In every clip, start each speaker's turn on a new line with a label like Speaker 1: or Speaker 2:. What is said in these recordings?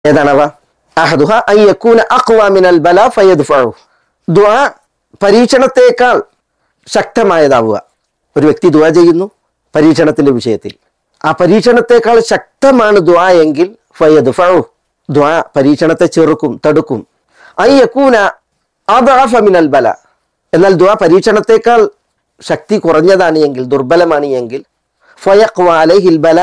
Speaker 1: ഏതാണവ അഹദുഹ അൻ യകൂന അഖ്വ മിനൽ ബലാ ഫയദ്ഫഉ ദുആ പരീക്ഷണത്തേക്കാൾ ശക്തമായതാവുക ഒരു വ്യക്തി ദുആ ചെയ്യുന്നു പരീക്ഷണത്തിന്റെ വിഷയത്തിൽ ആ പരീക്ഷണത്തേക്കാൾ ശക്തമാണ് ദുആ എങ്കിൽ ഫയദ്ഫഉ ദുആ പരീക്ഷണത്തെ ചെറുക്കും തടുക്കും അൻ യകൂന അദ്അഫ മിനൽ ബല എന്നാൽ ദുആ പരീക്ഷണത്തേക്കാൾ ശക്തി കുറഞ്ഞതാണ് എങ്കിൽ ദുർബലമാണ് എങ്കിൽ ഫയഖ്വ അലൈഹിൽ ബല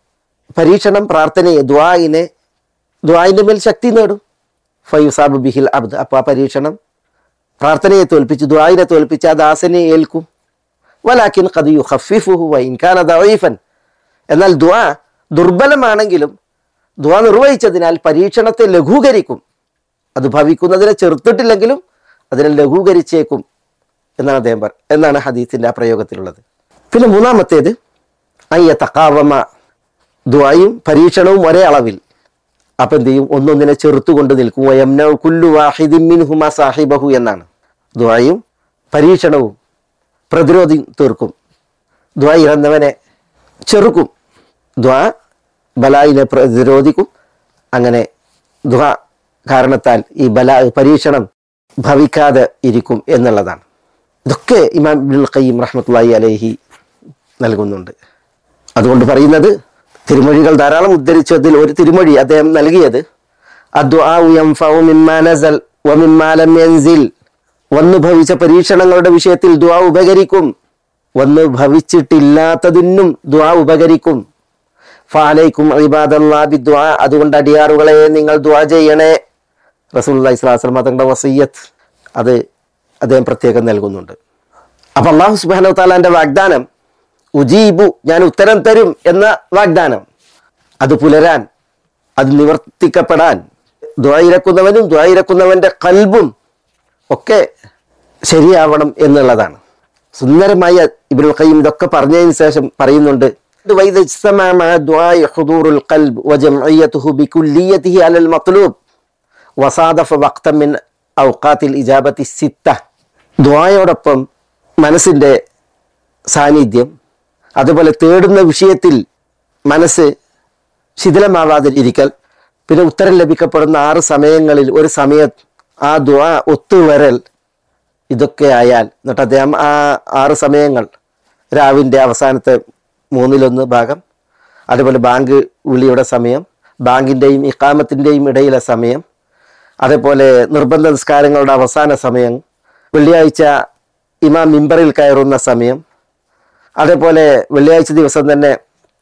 Speaker 1: പരീക്ഷണം പ്രാർത്ഥനയെ ദ്വായിനെ ദ്വായിന്റെ മേൽ ശക്തി നേടും ഫയുസാബ് ബിഹിൽ അബ്ദ് അപ്പൊ ആ പരീക്ഷണം പ്രാർത്ഥനയെ തോൽപ്പിച്ച് ദ്വായിനെ തോൽപ്പിച്ച് ആ ദാസനെ ഏൽക്കും വലാക്കിൻ ഖദിയു ഖഫിഫുഹു വൈൻ കാന ദഈഫൻ എന്നാൽ ദ്വാ ദുർബലമാണെങ്കിലും ദ്വാ നിർവഹിച്ചതിനാൽ പരീക്ഷണത്തെ ലഘൂകരിക്കും അത് ഭവിക്കുന്നതിനെ ചെറുത്തിട്ടില്ലെങ്കിലും അതിനെ ലഘൂകരിച്ചേക്കും എന്നാണ് അദ്ദേഹം പറ എന്നാണ് ഹദീസിന്റെ ആ പ്രയോഗത്തിലുള്ളത് പിന്നെ മൂന്നാമത്തേത് അയ്യ തക്കാവമ ദ്വായും പരീക്ഷണവും ഒരേ അളവിൽ അപ്പൊ എന്ത് ചെയ്യും ഒന്നൊന്നിനെ ചെറുത്തുകൊണ്ട് നിൽക്കും വയംന കുല്ലു വാഹിദിൻ മിൻഹുമ സാഹിബഹു എന്നാണ് ദ്വായും പരീക്ഷണവും പ്രതിരോധി തീർക്കും ദ്വാ ഇറന്നവനെ ചെറുക്കും ദ്വാ ബലായിനെ പ്രതിരോധിക്കും അങ്ങനെ ദ്വാ കാരണത്താൽ ഈ ബല പരീക്ഷണം ഭവിക്കാതെ ഇരിക്കും എന്നുള്ളതാണ് ഇതൊക്കെ ഇമാം ഇബ്നുൽ ഖയ്യിം റഹ്മത്തുള്ളാഹി അലൈഹി നൽകുന്നുണ്ട് അതുകൊണ്ട് പറയുന്നത് തിരുമൊഴികൾ ധാരാളം ഉദ്ധരിച്ചതിൽ ഒരു തിരുമൊഴി അദ്ദേഹം നൽകിയത് അദ്ദുആഉ യൻഫഉ മിമ്മാ നസൽ വമിമ്മാ ലം യൻസിൽ വന്നു ഭവിച്ച പരീക്ഷണങ്ങളുടെ വിഷയത്തിൽ ദുആ ഉപകരിക്കും വന്ന് ഭവിച്ചിട്ടില്ലാത്തതിനും ദുആ ഉപകരിക്കും ഫാലൈക്കും ഇബാദല്ലാ ബിദ്ദുആ അതുകൊണ്ട് അടിയാറുകളെ നിങ്ങൾ ദുആ ചെയ്യണേ റസൂലുള്ളാഹി സ്വല്ലല്ലാഹു അലൈഹി വസല്ലം തങ്ങളുടെ വസിയ്യത്ത് അത് അദ്ദേഹം പ്രത്യേകം നൽകുന്നുണ്ട് അപ്പൊ അള്ളാഹു സുബ്ഹാനഹു തആലാന്റെ വാഗ്ദാനം ഉജീബു ഞാൻ ഉത്തരം തരും എന്ന വാഗ്ദാനം അത് പുലരാൻ അത് നിവർത്തിക്കപ്പെടാൻ ദ്വായിരക്കുന്നവനും ദ്വായിരക്കുന്നവന്റെ കൽബും ഒക്കെ ശരിയാവണം എന്നുള്ളതാണ് സുന്ദരമായ ഇബ്നുൽ ഖയ്യിം ഇതൊക്കെ പറഞ്ഞതിന് ശേഷം പറയുന്നുണ്ട് وإذا اجتمع مع الدعاء حضور القلب وجمعيته بكليته على المطلوب وصادف وقتا من أوقات الإجابة الستة ദുആയോടൊപ്പം മനസ്സിൻ്റെ സാന്നിധ്യം അതുപോലെ തേടുന്ന വിഷയത്തിൽ മനസ്സ് ശിഥിലമാവാതെ ഇരിക്കൽ പിന്നെ ഉത്തരം ലഭിക്കപ്പെടുന്ന ആറ് സമയങ്ങളിൽ ഒരു സമയം ആ ദുആ ഒത്തുവരൽ ഇതൊക്കെ ആയാൽ എന്നിട്ട് അദ്ദേഹം ആ ആറ് സമയങ്ങൾ രാവിൻ്റെ അവസാനത്തെ മൂന്നിലൊന്ന് ഭാഗം അതേപോലെ ബാങ്ക് വിളിയുടെ സമയം ബാങ്കിൻ്റെയും ഇക്കാമത്തിൻ്റെയും ഇടയിലെ സമയം അതേപോലെ നിർബന്ധ നിസ്കാരങ്ങളുടെ അവസാന സമയം വെള്ളിയാഴ്ച ഇമാം മിമ്പറിൽ കയറുന്ന സമയം അതേപോലെ വെള്ളിയാഴ്ച ദിവസം തന്നെ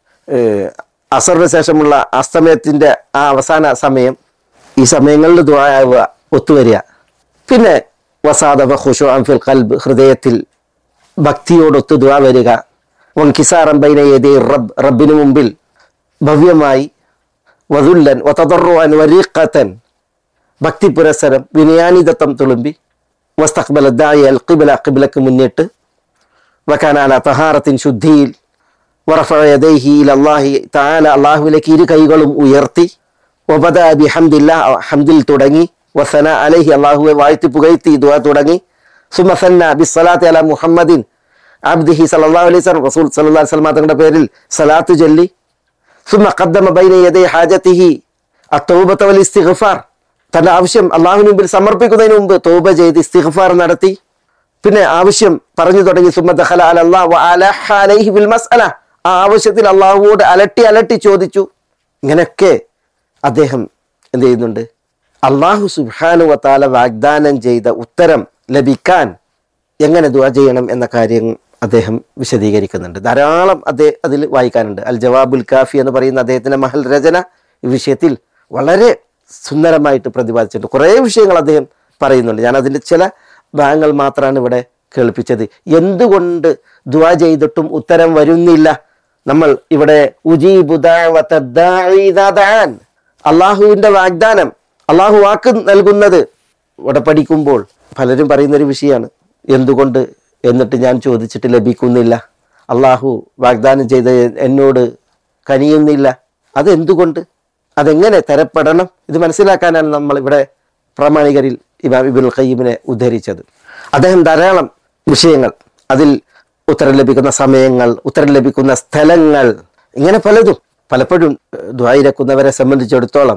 Speaker 1: ഏഹ്, അസറിന് ശേഷമുള്ള അസ്തമയത്തിൻ്റെ ആ അവസാന സമയം ഈ സമയങ്ങളിൽ ദ്വായാവുക ഒത്തുവരിക പിന്നെ വസാദവ ഖുഷു ഫിൽ ഖൽബ് ഹൃദയത്തിൽ ഭക്തിയോടൊത്ത് ദ്വാ വരിക വൻകിസാറം ബൈന യദൈ റബ്ബ് റബ്ബിനു മുമ്പിൽ ഭവ്യമായി വതുല്ലൻ വതദറുഅൻ വരീഖത്തൻ ഭക്തി പുരസരം വിനയാനിതത്വം തുളുമ്പി വസ്തഖ്ബല ദായി അൽ ഖിബ്ല ഖിബ്ലക്ക് മുന്നിട്ട് വക്കാനാല തഹാറത്തിൻ ശുദ്ധിയിൽ വറഫഅ യദൈഹി ഇല അല്ലാഹി തആല അല്ലാഹുവിലേക്ക് ഇരു കൈകളും ഉയർത്തി വബദ ബിഹംദില്ലാ ഹംദിൽ തുടങ്ങി വസന അലൈഹി അല്ലാഹുവെ വാഴ്ത്തി പുകഴ്ത്തി ദുആ തുടങ്ങി സുമ സന്ന ബിസ്സലാത്തി അല മുഹമ്മദിൻ അബ്ദിഹി സല്ലല്ലാഹു അലൈഹി വസല്ലം റസൂൽ സല്ലല്ലാഹു അലൈഹി വസല്ലം തങ്ങളുടെ പേരിൽ സലാത്ത് ചൊല്ലി സുമ ഖദ്ദമ ബൈന യദൈ ഹാജതിഹി അത്തൗബത വൽ ഇസ്തിഗ്ഫാർ തന്റെ ആവശ്യം അള്ളാഹുവിന് മുമ്പിൽ സമർപ്പിക്കുന്നതിന് മുമ്പ് തൗബ ചെയ്ത് ഇസ്തിഗ്ഫാർ നടത്തി പിന്നെ ആവശ്യം പറഞ്ഞു തുടങ്ങി സുമ ദഖല അല അല്ലാഹ് വ അലഹ അലൈഹി ബിൽ മസ്അല ആ ആവശ്യത്തിൽ അള്ളാഹുവോട് അലട്ടി അലട്ടി ചോദിച്ചു ഇങ്ങനെയൊക്കെ അദ്ദേഹം എന്ത് ചെയ്യുന്നുണ്ട് അള്ളാഹു സുബ്ഹാനു വതാല വാഗ്ദാനം ചെയ്ത ഉത്തരം ലഭിക്കാൻ എങ്ങനെ ദുആ ചെയ്യണം എന്ന കാര്യം അദ്ദേഹം വിശദീകരിക്കുന്നുണ്ട് ധാരാളം അദ്ദേഹം അതിൽ വായിക്കാനുണ്ട് അൽ ജവാബുൽ കാഫി എന്ന് പറയുന്ന അദ്ദേഹത്തിന്റെ മഹൽ രചന ഈ വിഷയത്തിൽ വളരെ സുന്ദരമായിട്ട് പ്രതിപാദിച്ചിട്ടുണ്ട് കുറേ വിഷയങ്ങൾ അദ്ദേഹം പറയുന്നുണ്ട് ഞാൻ അതിൻ്റെ ചില ഭാഗങ്ങൾ മാത്രമാണ് ഇവിടെ കേൾപ്പിച്ചത് എന്തുകൊണ്ട് ദുആ ചെയ്തിട്ടും ഉത്തരം വരുന്നില്ല നമ്മൾ ഇവിടെ ഉജീബു ദഅവത ദാഇ ഇദാ ദഅൻ. അള്ളാഹുവിന്റെ വാഗ്ദാനം അള്ളാഹു വാക്ക് നൽകുന്നത് ഇവിടെ പഠിക്കുമ്പോൾ പലരും പറയുന്നൊരു വിഷയമാണ് എന്തുകൊണ്ട് എന്നിട്ട് ഞാൻ ചോദിച്ചിട്ട് ലഭിക്കുന്നില്ല അള്ളാഹു വാഗ്ദാനം ചെയ്ത് എന്നോട് കനിയുന്നില്ല അതെന്തുകൊണ്ട് അതെങ്ങനെ തരപ്പെടണം ഇത് മനസ്സിലാക്കാനാണ് നമ്മൾ ഇവിടെ പ്രാമാണികരിൽ ഇമാം ഇബുൽ ഖയ്യിമിനെ ഉദ്ധരിച്ചത് അദ്ദേഹം ധാരാളം വിഷയങ്ങൾ അതിൽ ഉത്തരം ലഭിക്കുന്ന സമയങ്ങൾ ഉത്തരം ലഭിക്കുന്ന സ്ഥലങ്ങൾ ഇങ്ങനെ പലതും പലപ്പോഴും ദ്വായിരക്കുന്നവരെ സംബന്ധിച്ചിടത്തോളം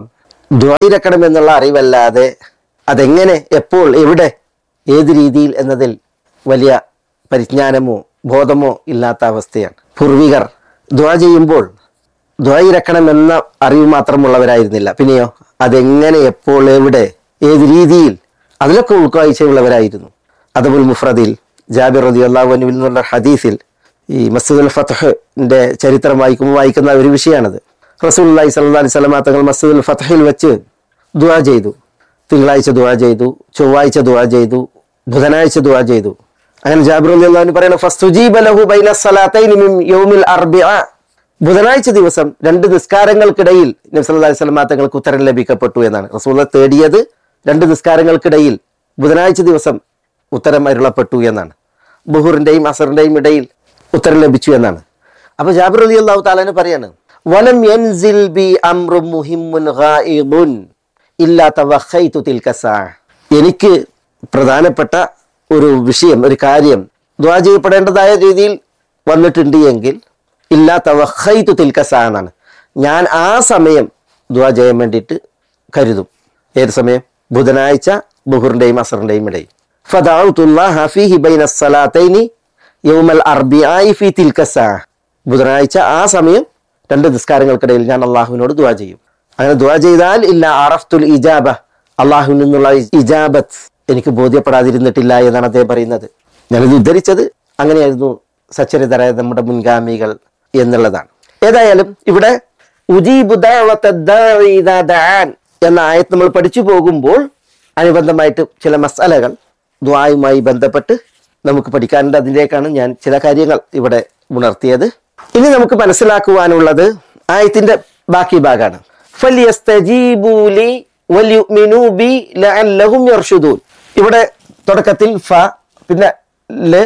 Speaker 1: ദ്വായിരക്കണം എന്നുള്ള അറിവല്ലാതെ അതെങ്ങനെ എപ്പോൾ എവിടെ ഏത് രീതിയിൽ എന്നതിൽ വലിയ പരിജ്ഞാനമോ ബോധമോ ഇല്ലാത്ത അവസ്ഥയാണ് പൂർവികർ ദ്വാ ചെയ്യുമ്പോൾ ദ്വായിരക്കണം എന്ന അറിവ് മാത്രമുള്ളവരായിരുന്നില്ല പിന്നെയോ അതെങ്ങനെ എപ്പോൾ എവിടെ ഏത് രീതിയിൽ അതിലൊക്കെ ഉൾക്കാഴ്ചയുള്ളവരായിരുന്നു അദബുൽ മുഫ്രദിൽ ജാബിർ റതി അള്ളാഹുവിൽ നിന്നുള്ള ഹദീസിൽ ഈ മസ്ജിദുൽ ഫത്തഹിന്റെ ചരിത്രം വായിക്കുമ്പോൾ വായിക്കുന്ന ഒരു വിഷയമാണത് റസൂൽ സല്ലാ അലൈഹി സ്വലമ തങ്ങൾ മസ്ജിദുൽ ഫത്തഹിൽ വെച്ച് ദുആ ചെയ്തു തിങ്കളാഴ്ച ദുആ ചെയ്തു ചൊവ്വാഴ്ച ദുആ ചെയ്തു ബുധനാഴ്ച ദുആ ചെയ്തു അങ്ങനെ ജാബിർ അലി അള്ളാഹു പറയുന്നത് ഫസ്തുജീബ ലഹു ബൈന സലാത്തൈനി മിൻ യൗമിൽ അർബിഅ ബുധനാഴ്ച ദിവസം രണ്ട് നിസ്കാരങ്ങൾക്കിടയിൽ നബി സല്ലല്ലാഹു അലൈഹി വസല്ലം തങ്ങൾക്ക് ഉത്തരം ലഭിക്കപ്പെട്ടു എന്നാണ് റസൂൽ തേടിയത് രണ്ട് നിസ്കാരങ്ങൾക്കിടയിൽ ബുധനാഴ്ച ദിവസം ഉത്തരം അരുളപ്പെട്ടു എന്നാണ് ബുഹുറിന്റെയും അസറിന്റെയും ഇടയിൽ ഉത്തരം ലഭിച്ചു എന്നാണ് അപ്പൊ ജാബിർ അലി അള്ളാഹു താലാന് പറയാണ് വലം യൻസിൽ ബി അംറു മുഹിമ്മുൻ ഗായിബുൻ ഇല്ലാ തവഖൈതു തിൽക സാ എനിക്ക് പ്രധാനപ്പെട്ട ഒരു വിഷയം ഒരു കാര്യം ദ്വാ ചെയ്യപ്പെടേണ്ടതായ രീതിയിൽ വന്നിട്ടുണ്ട് എങ്കിൽ ഇല്ലാ തവഖൈതു തിൽക സാ എന്നാണ് ഞാൻ ആ സമയം ദ്വാ ചെയ്യാൻ വേണ്ടിയിട്ട് കരുതും ഏത് സമയം ബുധനാഴ്ച ബുഹറിന്റെയും അസറിന്റെയും ഇടയിൽ ഫദഅഉതുല്ലാഹ ഫീഹി ബൈന സലാത്തൈനി യൗമൽ അർബിആയി ഫീ തിൽക സാ ബുധനാഴ്ച ആ സമയം രണ്ട് നിസ്കാരങ്ങൾക്കിടയിൽ ഞാൻ അള്ളാഹുവിനോട് ദുആ ചെയ്യും അങ്ങനെ ദുആ ചെയ്താൽ ഇല്ല അറഫ്തുൽ ഇജാബ അള്ളാഹുവിൽ നിന്നുള്ള ഇജാബത്ത് എനിക്ക് ബോധ്യപ്പെടാതിരുന്നിട്ടില്ല എന്നാണ് അദ്ദേഹം പറയുന്നത് ഞാനിത് ഉദ്ധരിച്ചത് അങ്ങനെയായിരുന്നു സച്ചരിതരായ നമ്മുടെ മുൻഗാമികൾ എന്നുള്ളതാണ് ഏതായാലും ഇവിടെ ഉജീബു ദഅവത്ത ദാഇ ഇദാ ദഅാൻ എന്ന ആയത്ത് നമ്മൾ പഠിച്ചു പോകുമ്പോൾ അനുബന്ധമായിട്ട് ചില മസാലകൾ ദ്വായുമായി ബന്ധപ്പെട്ട് നമുക്ക് പഠിക്കാനുണ്ട് അതിലേക്കാണ് ഞാൻ ചില കാര്യങ്ങൾ ഇവിടെ ഉണർത്തിയത് ഇനി നമുക്ക് മനസ്സിലാക്കുവാനുള്ളത് ആയത്തിന്റെ ബാക്കി ഭാഗമാണ് فَلْيَسْتَجِيبُوا لِي وَلْيُؤْمِنُوا بِي لَعَلَّهُمْ يَرْشُدُونَ ഇവിടെ തുടക്കത്തിൽ ഫ പിന്നെ ല്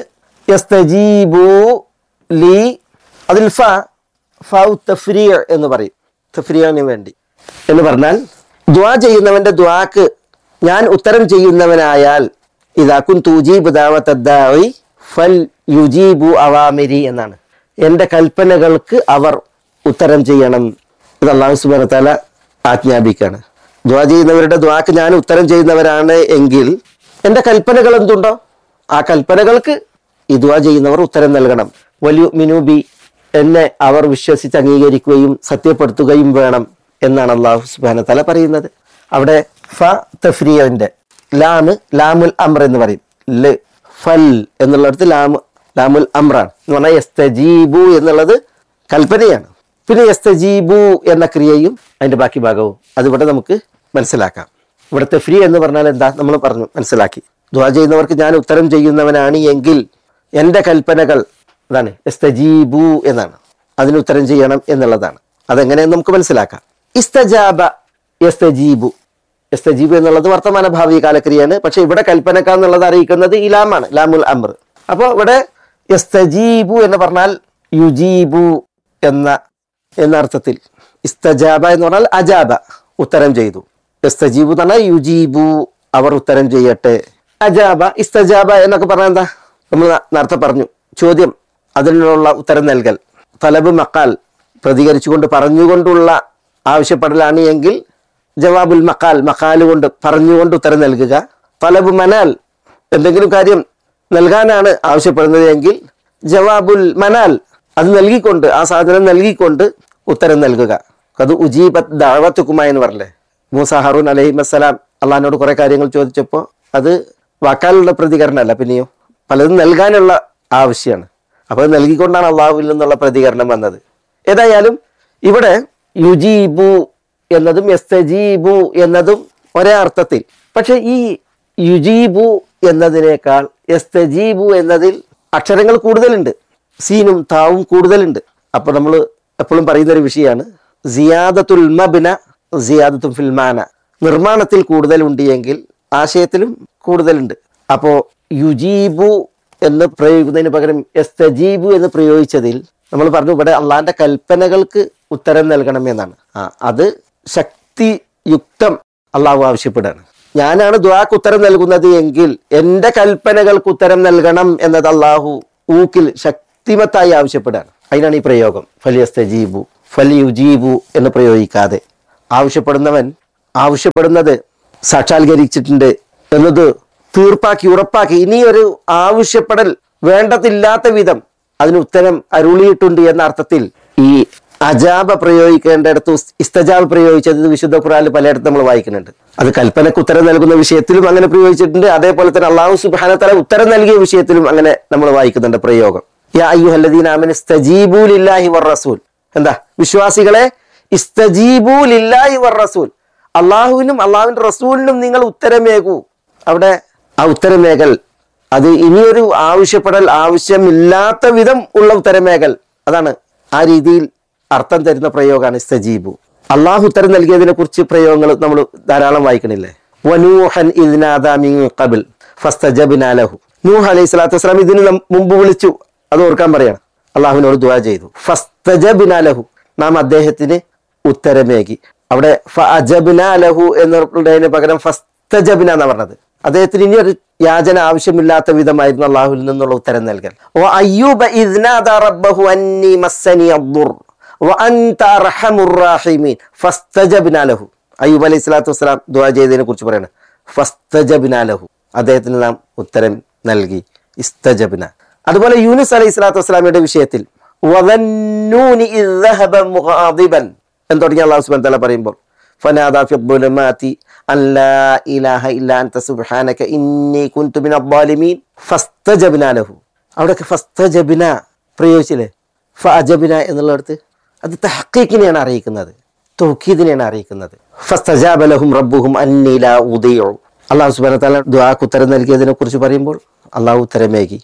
Speaker 1: യസ്തജീബു ലി അതിൽ ഫ ഫൗ തഫ്രിയ എന്ന് പറയും തഫ്രിയന് വേണ്ടി എന്ന് പറഞ്ഞാൽ ദ്വാ ചെയ്യുന്നവന്റെ ദ്വാക്ക് ഞാൻ ഉത്തരം ചെയ്യുന്നവനായാൽ ഇതാ കുൻ തൂജീബ് ദാവത്തദ്ദാഇ ഫൽ യുജീബു അവാമിരി എന്നാണ് എൻ്റെ കൽപ്പനകൾക്ക് അവർ ഉത്തരം ചെയ്യണം ഇത് അള്ളാഹു സുബാന താല ആജ്ഞാപിക്കാണ് ദ്വാ ചെയ്യുന്നവരുടെ ദ്വാക്ക് ഞാൻ ഉത്തരം ചെയ്യുന്നവരാണ് എങ്കിൽ എൻ്റെ കൽപ്പനകൾ എന്തുണ്ടോ ആ കൽപ്പനകൾക്ക് ഈ ദ്വാ ചെയ്യുന്നവർ ഉത്തരം നൽകണം വലിയ മിനുബി എന്നെ അവർ വിശ്വസിച്ച് അംഗീകരിക്കുകയും സത്യപ്പെടുത്തുകയും വേണം എന്നാണ് അള്ളാഹു സുബാന തല പറയുന്നത് അവിടെ ഫ തഫ്രിയന്റെ ലാമ് ലാമുൽ അമ്ര എന്ന് പറയും ല് ഫൽ എന്നുള്ളിടത്ത് ലാമ് ലാമുൽ അമ്രാണ് എന്ന് പറഞ്ഞാൽ യസ്തജീബു എന്നുള്ളത് കൽപ്പനയാണ് പിന്നെ യസ്തജീബു എന്ന ക്രിയയും അതിന്റെ ബാക്കി ഭാഗവും അതിവിടെ നമുക്ക് മനസ്സിലാക്കാം ഇവിടുത്തെ ഫ്രീ എന്ന് പറഞ്ഞാൽ എന്താ നമ്മൾ പറഞ്ഞു മനസ്സിലാക്കി ദ്വാ ചെയ്യുന്നവർക്ക് ഞാൻ ഉത്തരം ചെയ്യുന്നവനാണ് എങ്കിൽ എൻ്റെ കൽപ്പനകൾ അതാണ് എസ്തജീബു എന്നാണ് അതിന് ഉത്തരം ചെയ്യണം എന്നുള്ളതാണ് അതെങ്ങനെയെന്ന് നമുക്ക് മനസ്സിലാക്കാം ഇസ്തജാബ യസ്തജീബു യസ്തജീബു എന്നുള്ളത് വർത്തമാന ഭാവി കാലക്രിയയാണ് പക്ഷെ ഇവിടെ കൽപ്പനക്ക എന്നുള്ളത് അറിയിക്കുന്നത് ഇലാമാണ് ലാമുൽ അമർ അപ്പോൾ ഇവിടെ യസ്തജീബു എന്ന് പറഞ്ഞാൽ യുജീബു എന്ന എന്ന അർത്ഥത്തിൽ ഇസ്തജാബ എന്ന് പറഞ്ഞാൽ അജാബ ഉത്തരം ചെയ്തു ഇസ്തജീബു എന്ന് പറഞ്ഞാൽ യുജീബു അവർ ഉത്തരം ചെയ്യട്ടെ അജാബ ഇസ്തജാബ എന്നൊക്കെ പറഞ്ഞാൽ എന്താ നമ്മൾ ന- നേരത്തെ പറഞ്ഞു ചോദ്യം അതിനുള്ള ഉത്തരം നൽകൽ തലബ് മക്കാൽ പ്രതികരിച്ചുകൊണ്ട് പറഞ്ഞുകൊണ്ടുള്ള ആവശ്യപ്പെടലാണ് എങ്കിൽ ജവാബുൽ മക്കാൽ മക്കാല് കൊണ്ട് പറഞ്ഞുകൊണ്ട് ഉത്തരം നൽകുക തലബ് മനാൽ എന്തെങ്കിലും കാര്യം നൽകാനാണ് ആവശ്യപ്പെടുന്നത് എങ്കിൽ ജവാബുൽ മനാൽ അത് നൽകിക്കൊണ്ട് ആ സാധനം നൽകിക്കൊണ്ട് ഉത്തരം നൽകുക അത് ഉജീബത്ത് ദാവത്തുക്കുമ എന്ന് പറഞ്ഞില്ലേ മൂസ ഹറൂൻ അലഹി വസ്സലാം അള്ളഹാനോട് കുറെ കാര്യങ്ങൾ ചോദിച്ചപ്പോൾ അത് വാക്കാലുള്ള പ്രതികരണമല്ല പിന്നെയോ പലതും നൽകാനുള്ള ആവശ്യമാണ് അപ്പോൾ അത് നൽകിക്കൊണ്ടാണ് അള്ളാഹുവിൽ നിന്നുള്ള പ്രതികരണം വന്നത് ഏതായാലും ഇവിടെ യുജീബു എന്നതും യസ്തജീബു എന്നതും ഒരേ അർത്ഥത്തിൽ പക്ഷെ ഈ യുജീബു എന്നതിനേക്കാൾ യസ്തജീബു എന്നതിൽ അക്ഷരങ്ങൾ കൂടുതലുണ്ട് സീനും താവും കൂടുതലുണ്ട് അപ്പോൾ നമ്മൾ എപ്പോഴും പറയുന്ന ഒരു വിഷയമാണ് സിയാദത്തുൽ മബ്ന സിയാദത്തുൽ ഫിൽമാന നിർമ്മാണത്തിൽ കൂടുതലുണ്ട് എങ്കിൽ ആശയത്തിലും കൂടുതലുണ്ട് അപ്പോൾ യുജീബു എന്ന് പ്രയോഗിക്കുന്നതിന് പകരം എസ്തജീബു എന്ന് പ്രയോഗിച്ചതിൽ നമ്മൾ പറഞ്ഞു ഇവിടെ അള്ളാന്റെ കൽപ്പനകൾക്ക് ഉത്തരം നൽകണം എന്നാണ് ആ അത് ശക്തിയുക്തം അള്ളാഹു ആവശ്യപ്പെടുകയാണ് ഞാനാണ് ദ്വാക്ക് ഉത്തരം നൽകുന്നത് എങ്കിൽ എൻ്റെ കൽപ്പനകൾക്ക് ഉത്തരം നൽകണം എന്നത് അള്ളാഹു ഊക്കിൽ ശക്തിമത്തായി ആവശ്യപ്പെടുകയാണ് അതിനാണ് ഈ പ്രയോഗം ഫലിയസ്തജീബു ഫലിയുജീബു എന്ന് പ്രയോഗിക്കാതെ ആവശ്യപ്പെടുന്നവൻ ആവശ്യപ്പെടുന്നത് സാക്ഷാത്കരിച്ചിട്ടുണ്ട് എന്നത് തീർപ്പാക്കി ഉറപ്പാക്കി ഇനി ഒരു ആവശ്യപ്പെടൽ വേണ്ടതില്ലാത്ത വിധം അതിന് ഉത്തരം അരുളിയിട്ടുണ്ട് എന്ന അർത്ഥത്തിൽ ഈ അജാബ പ്രയോഗിക്കേണ്ടിടത്ത് ഉസ്- ഇസ്തജാബ് പ്രയോഗിച്ചത് വിശുദ്ധ ഖുറാനിൽ പലയിടത്തും നമ്മൾ വായിക്കുന്നുണ്ട് അത് കൽപ്പനക്ക് ഉത്തരം നൽകുന്ന വിഷയത്തിലും അങ്ങനെ പ്രയോഗിച്ചിട്ടുണ്ട് അതേപോലെ തന്നെ അള്ളാഹു സുബാന തല ഉത്തരം നൽകിയ വിഷയത്തിലും അങ്ങനെ നമ്മൾ വായിക്കുന്നുണ്ട് പ്രയോഗം യാ അയ്യുഹല്ലദീന ആമനു ഇസ്തജീബൂ ലില്ലാഹി വർ റസൂൽ എന്താ വിശ്വാസികളെ ഇസ്തജീബൂ ലില്ലാഹി വർ റസൂൽ അള്ളാഹുവിനും അള്ളാഹുവിന്റെ റസൂലിനും നിങ്ങൾ ഉത്തരമേകൂ അവിടെ ആ ഉത്തരമേകൽ അത് ഇനിയൊരു ആവശ്യപ്പെടൽ ആവശ്യമില്ലാത്ത വിധം ഉള്ള ഉത്തരമേകൽ അതാണ് ആ രീതിയിൽ അർത്ഥം തരുന്ന പ്രയോഗമാണ് ഇസ്തജീബു അള്ളാഹു ഉത്തരം നൽകിയതിനെ കുറിച്ച് പ്രയോഗങ്ങൾ നമ്മൾ ധാരാളം വായിക്കണില്ലേ വനൂഹൻ ഇദ്നാദാ മിൻ ഖബൽ ഫസ്തജബ്നാ ലഹു നൂഹ് അലൈഹി സ്വലാത്തു വസ്സലാം ഇതിന് നം- മുമ്പ് വിളിച്ചു അത് ഓർക്കാൻ പറയാണ് അള്ളാഹുവിനോട് ദുആ ചെയ്തു ഫസ്തജബ്നാ ലഹു നാം അദ്ദേഹത്തിന് ഉത്തരമേകി അവിടെ ഫഅജബ്നാ ലഹു എന്നുള്ളതിന് പകരം ഫസ്തജബ്ന എന്നാ പറഞ്ഞത് അദ്ദേഹത്തിന് ഇനി ഒരു യാചന ആവശ്യമില്ലാത്ത വിധമായിരുന്നു അള്ളാഹുവിൽ നിന്നുള്ള ഉത്തരം നൽകൽ ഓ അയ്യൂബ ഇദ്നാദ റബ്ബഹു അന്നി മസ്സനി അദ്ദുർ വഅൻത അർഹമുർ റാഹിമീൻ ഫസ്തജബ്നാ ലഹു അയ്യൂബ് അലൈഹി സ്വലാത്തു വസ്സലാം ദുആ ചെയ്തതിനെ കുറിച്ച് പറയാണ് ഫസ്തജബ്നാ ലഹു അദ്ദേഹത്തിന് നാം ഉത്തരം നൽകി ഇസ്തജബ്ന അതുപോലെ യൂനുസ് അലൈഹി സ്വലാത്തു വസ്സലാമിയുടെ വിഷയത്തിൽ വദന്നൂനി ഇദ് ذهب مغاضبا എന്ന് തുടങ്ങി അള്ളാഹു സുബ്ഹാനഹു വതആല പറയുമ്പോൾ فنادى في الظلمات أن لا إله إلا أنت سبحانك إني كنت من الظالمين فاستجبنا له അവിടെയൊക്കെ ഫസ്തജബിന പ്രയോഗിച്ചില്ലേ ഫഅജബിന എന്നുള്ളിടത്ത് അത് തഹക്കീക്കിനെയാണ് അറിയിക്കുന്നത് തൗക്കീദിനെയാണ് അറിയിക്കുന്നത് ഫസ്തജാബ ലഹും റബ്ബുഹും അന്നി ലാ ഉദീഉ അള്ളാഹു സുബ്ഹാനഹു വതആല ദുആക്ക് ഉത്തരം നൽകിയതിനെ കുറിച്ച് പറയുമ്പോൾ അള്ളാഹു ഉത്തരമേകി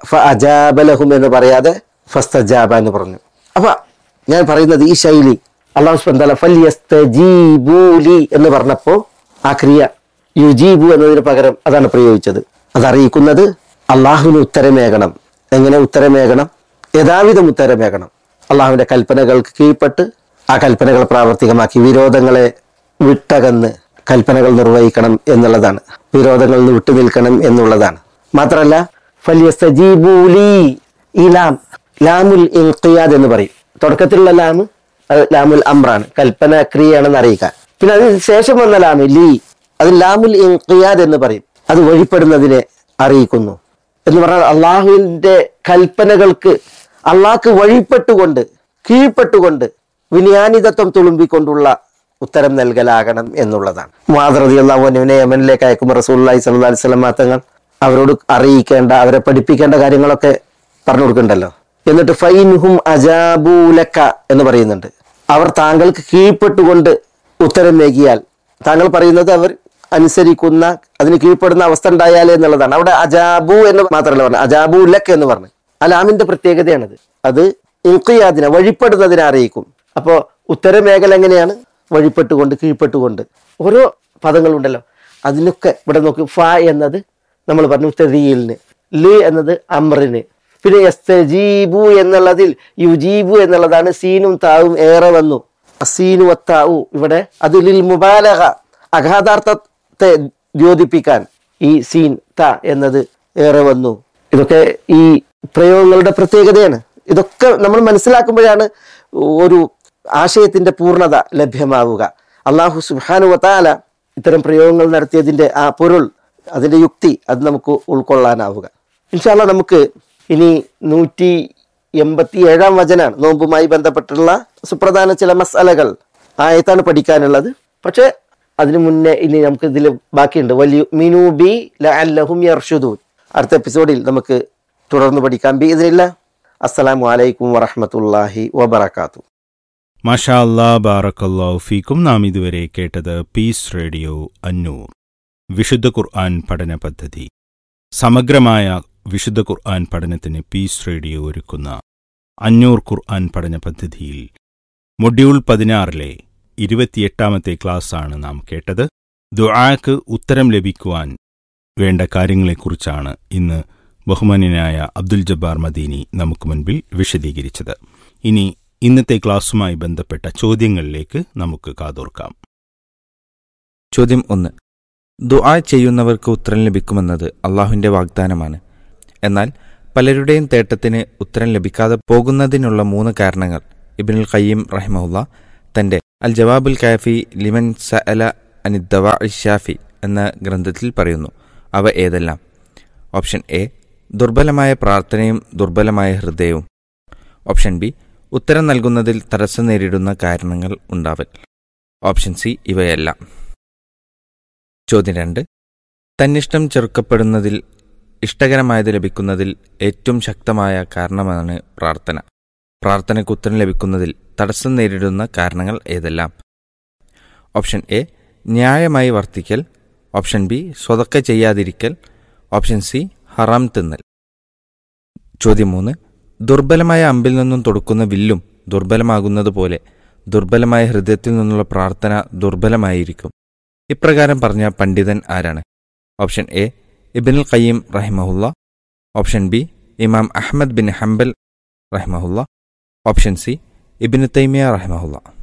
Speaker 1: ഫഅജാബ ലഹും എന്ന് പറയാതെ ഫസ്തജാബ എന്ന് പറഞ്ഞു അപ്പൊ ഞാൻ പറയുന്നത് ഈ ശൈലി അള്ളാഹു സുബ്ഹാനഹു ഫല്യസ്തജീബൂലി എന്ന് പറഞ്ഞപ്പോ ആ ക്രിയ യുജീബു എന്നതിന് പകരം അതാണ് പ്രയോഗിച്ചത് അതറിയിക്കുന്നത് അള്ളാഹുവിന് ഉത്തരമേകണം എങ്ങനെ ഉത്തരമേകണം യഥാവിധം ഉത്തരമേകണം അള്ളാഹുവിന്റെ കൽപ്പനകൾക്ക് കീഴ്പ്പെട്ട് ആ കൽപ്പനകൾ പ്രാവർത്തികമാക്കി വിരോധങ്ങളെ വിട്ടകന്ന് കൽപ്പനകൾ നിർവഹിക്കണം എന്നുള്ളതാണ് വിരോധങ്ങളിൽ നിന്ന് വിട്ടുനിൽക്കണം എന്നുള്ളതാണ് മാത്രമല്ല ഫല്യസ്തജീബൂലി ഈ ലാം ലാമുൽ ഇൻഖിയാദ് എന്ന് പറയും തുടക്കത്തിലുള്ള ലാം അത് ലാമുൽ അമ്രാണ് കൽപ്പന ക്രിയയാണെന്ന് അറിയിക്കാൻ പിന്നെ അതിന് ശേഷം വന്ന ലാമ് ലീ അത് ലാമുൽ ഇൻഖിയാദ് എന്ന് പറയും അത് വഴിപ്പെടുന്നതിനെ അറിയിക്കുന്നു എന്ന് പറഞ്ഞാൽ അള്ളാഹുവിന്റെ കൽപ്പനകൾക്ക് അള്ളാഹ്ക്ക് വഴിപ്പെട്ടുകൊണ്ട് കീഴ്പ്പെട്ടുകൊണ്ട് വിനയാനിതത്വം തുളുമ്പിക്കൊണ്ടുള്ള ഉത്തരം നൽകലാകണം എന്നുള്ളതാണ് മാതൃതി അള്ളാഹുവിനെ യമനിലേക്ക് അയക്കുമ്പോൾ റസൂല്ലി സല്ലു അലൈഹി സ്വലം തങ്ങൾ അവരോട് അറിയിക്കേണ്ട അവരെ പഠിപ്പിക്കേണ്ട കാര്യങ്ങളൊക്കെ പറഞ്ഞു കൊടുക്കണ്ടല്ലോ എന്നിട്ട് ഫൈൻഹും അജാബൂലക്ക എന്ന് പറയുന്നുണ്ട് അവർ താങ്കൾക്ക് കീഴ്പ്പെട്ടുകൊണ്ട് ഉത്തരം നൽകിയാൽ താങ്കൾ പറയുന്നത് അവർ അനുസരിക്കുന്ന അതിന് കീഴ്പ്പെടുന്ന അവസ്ഥ ഉണ്ടായാലേ എന്നുള്ളതാണ് അവിടെ അജാബു എന്ന് മാത്രമല്ല പറഞ്ഞു അജാബു ലക്ക് എന്ന് പറഞ്ഞു അലാമിന്റെ പ്രത്യേകതയാണത് അത് ഇൻഖിയാദിനെ വഴിപ്പെടുന്നതിനെ അറിയിക്കും അപ്പോൾ ഉത്തരമേഖല എങ്ങനെയാണ് വഴിപ്പെട്ടുകൊണ്ട് കീഴ്പ്പെട്ടുകൊണ്ട് ഓരോ പദങ്ങളുണ്ടല്ലോ അതിനൊക്കെ ഇവിടെ നോക്ക് ഫ എന്നത് നമ്മൾ പറഞ്ഞു തെരീലിന് ലി എന്നത് അമ്രിന് പിന്നെ യസ്തജീബു എന്നുള്ളതിൽ യുജീബു എന്നുള്ളതാണ് സീനും താവും ഏറെ വന്നു അസീനു വത്താവു ഇവിടെ അത് ലിൽ മുബാലഹ അഗാധാർത്ഥത്തെ ദ്യോതിപ്പിക്കാൻ ഈ സീൻ ത എന്നത് ഏറെ വന്നു ഇതൊക്കെ ഈ പ്രയോഗങ്ങളുടെ പ്രത്യേകതയാണ് ഇതൊക്കെ നമ്മൾ മനസ്സിലാക്കുമ്പോഴാണ് ഒരു ആശയത്തിന്റെ പൂർണ്ണത ലഭ്യമാവുക അള്ളാഹു സുബാനു വത്താല ഇത്തരം പ്രയോഗങ്ങൾ നടത്തിയതിന്റെ ആ പൊരുൾ അതിന്റെ യുക്തി അത് നമുക്ക് ഉൾക്കൊള്ളാനാവുക ഇൻഷാല്ല നമുക്ക് ഇനി നൂറ്റി എൺപത്തി ഏഴാം വചനാണ് നോമ്പുമായി ബന്ധപ്പെട്ടുള്ള സുപ്രധാന ചില മസാലകൾ ആയത്താണ് പഠിക്കാനുള്ളത് പക്ഷെ അതിനു മുന്നേ ഇനി നമുക്ക് ഇതിൽ ബാക്കിയുണ്ട് വലിയ മിനൂബി ലഹും യർഷുദൂൻ അടുത്ത എപ്പിസോഡിൽ നമുക്ക് തുടർന്ന് പഠിക്കാം ബി ഇതിനില്ല അസ്സലാമു അലൈക്കും വറഹമത്തല്ലാഹി വബർക്കാത്തു
Speaker 2: മാഷാ അല്ലാ ബാറക്കല്ലാഹു ഫീക്കും നാം ഇതുവരെ കേട്ടത് പീസ് റേഡിയോ അന്നൂർ വിശുദ്ധ ഖുർആൻ പഠന പദ്ധതി സമഗ്രമായ വിശുദ്ധ ഖുർആൻ പഠനത്തിന് പീസ് റേഡിയോ ഒരുക്കുന്ന അഞ്ഞൂർ ഖുർആൻ പഠന പദ്ധതിയിൽ മൊഡ്യൂൾ പതിനാറിലെ ഇരുപത്തിയെട്ടാമത്തെ ക്ലാസ്സാണ് നാം കേട്ടത് ദുആക്ക് ഉത്തരം ലഭിക്കുവാൻ വേണ്ട കാര്യങ്ങളെക്കുറിച്ചാണ് ഇന്ന് ബഹുമാന്യനായ അബ്ദുൽ ജബ്ബാർ മദീനി നമുക്ക് മുൻപിൽ വിശദീകരിച്ചത് ഇനി ഇന്നത്തെ ക്ലാസ്സുമായി ബന്ധപ്പെട്ട ചോദ്യങ്ങളിലേക്ക് നമുക്ക് കാതോർക്കാം
Speaker 3: ചോദ്യം ഒന്ന് ദുആ ചെയ്യുന്നവർക്ക് ഉത്തരം ലഭിക്കുമെന്നത് അള്ളാഹുവിൻ്റെ വാഗ്ദാനമാണ് എന്നാൽ പലരുടെയും തേട്ടത്തിന് ഉത്തരം ലഭിക്കാതെ പോകുന്നതിനുള്ള മൂന്ന് കാരണങ്ങൾ ഇബിനുൽ ഖയ്യിം റഹിമഹുല്ല തന്റെ അൽ ജവാബുൽ കാഫി ലിമൻ സഅല അനിദ്ദവ ഷാഫി എന്ന ഗ്രന്ഥത്തിൽ പറയുന്നു അവ ഏതെല്ലാം ഓപ്ഷൻ എ ദുർബലമായ പ്രാർത്ഥനയും ദുർബലമായ ഹൃദയവും ഓപ്ഷൻ ബി ഉത്തരം നൽകുന്നതിൽ തടസ്സം നേരിടുന്ന കാരണങ്ങൾ ഉണ്ടാവൽ ഓപ്ഷൻ സി ഇവയെല്ലാം ചോദ്യം രണ്ട് തന്നിഷ്ടം ചെറുക്കപ്പെടുന്നതിൽ ഇഷ്ടകരമായത് ലഭിക്കുന്നതിൽ ഏറ്റവും ശക്തമായ കാരണമാണ് പ്രാർത്ഥന പ്രാർത്ഥനയ്ക്ക് ഉത്തരം ലഭിക്കുന്നതിൽ തടസ്സം നേരിടുന്ന കാരണങ്ങൾ ഏതെല്ലാം ഓപ്ഷൻ എ ന്യായമായി വർത്തിക്കൽ ഓപ്ഷൻ ബി സ്വതക്ക ചെയ്യാതിരിക്കൽ ഓപ്ഷൻ സി ഹറാം തിന്നൽ ചോദ്യം മൂന്ന് ദുർബലമായ അമ്പിൽ നിന്നും തൊടുക്കുന്ന വില്ലും ദുർബലമാകുന്നത് പോലെ ദുർബലമായ ഹൃദയത്തിൽ നിന്നുള്ള പ്രാർത്ഥന ദുർബലമായിരിക്കും ഇപ്രകാരം പറഞ്ഞ പണ്ഡിതൻ ആരാണ് ഓപ്ഷൻ എ ഇബിനുൽ ഖയ്യീം റഹിമഹുല്ല ഓപ്ഷൻ ബി ഇമാം അഹമ്മദ് ബിൻ ഹംബൽ റഹിമഹുല്ല ഓപ്ഷൻ സി ഇബിന് തൈമിയ റഹിമഹുല്ല